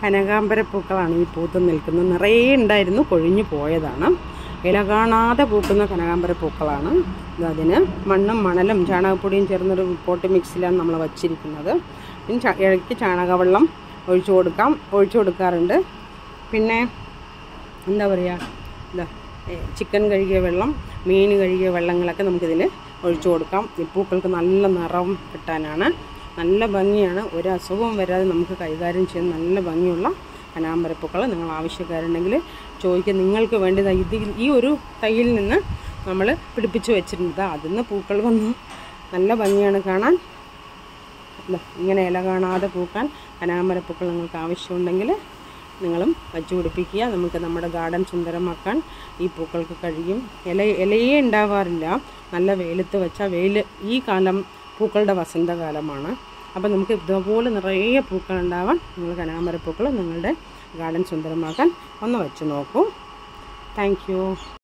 കനകാമ്പര പൂക്കളാണ് ഈ പൂത്ത് നിൽക്കുന്നത് നിറയെ ഉണ്ടായിരുന്നു കൊഴിഞ്ഞു പോയതാണ് ഇല കാണാതെ പൂക്കുന്ന കനകാമ്പര പൂക്കളാണ് ഇത് അതിന് മണ്ണും മണലും ചാണകപ്പൊടിയും ചേർന്നൊരു പോട്ട് മിക്സിലാണ് നമ്മൾ വച്ചിരിക്കുന്നത് പിന്നെ ച- ഇടയ്ക്ക് ചാണകവെള്ളം ഒഴിച്ചു കൊടുക്കാം ഒഴിച്ചു കൊടുക്കാറുണ്ട് പിന്നെ എന്താ പറയുക ഇതാ ഏ, ചിക്കൻ കഴുകിയ വെള്ളം മീൻ കഴുകിയ വെള്ളങ്ങളൊക്കെ നമുക്കിതിൽ ഒഴിച്ചു കൊടുക്കാം ഈ പൂക്കൾക്ക് നല്ല നിറം കിട്ടാനാണ് നല്ല ഭംഗിയാണ് ഒരു അസുഖവും വരാതെ നമുക്ക് കൈകാര്യം ചെയ്യാൻ നല്ല ഭംഗിയുള്ള കനാമ്പരപ്പൂക്കൾ നിങ്ങൾ ആവശ്യക്കാരുണ്ടെങ്കിൽ ചോദിക്കുക നിങ്ങൾക്ക് വേണ്ടി ദാ ഇത് ഈ ഒരു തൈയിൽ നിന്ന് നമ്മൾ പിടിപ്പിച്ച് വെച്ചിട്ടുണ്ട് ദാ അതിൽ നിന്ന് പൂക്കൾ വന്നു നല്ല ഭംഗിയാണ് കാണാൻ ദാ ഇങ്ങനെ ഇല കാണാതെ പൂക്കാൻ കനകാമ്പരപ്പൂക്കൾ നിങ്ങൾക്ക് ആവശ്യമുണ്ടെങ്കിൽ നിങ്ങളും വച്ചു പിടിപ്പിക്കുക നമുക്ക് നമ്മുടെ ഗാർഡൻ സുന്ദരമാക്കാൻ ഈ പൂക്കൾക്ക് കഴിയും ഇല ഇലയേ ഉണ്ടാവാറില്ല നല്ല വെയിലത്ത് വെച്ചാൽ വെയിൽ ഈ കാലം പൂക്കളുടെ വസന്തകാലമാണ് അപ്പോൾ നമുക്ക് ഇതുപോലെ നിറയെ പൂക്കൾ ഉണ്ടാവാൻ നിങ്ങൾ കനകാമ്പരപ്പൂക്കൾ നിങ്ങളുടെ ഗാർഡൻ സുന്ദരമാക്കാൻ ഒന്ന് വെച്ച് നോക്കൂ താങ്ക്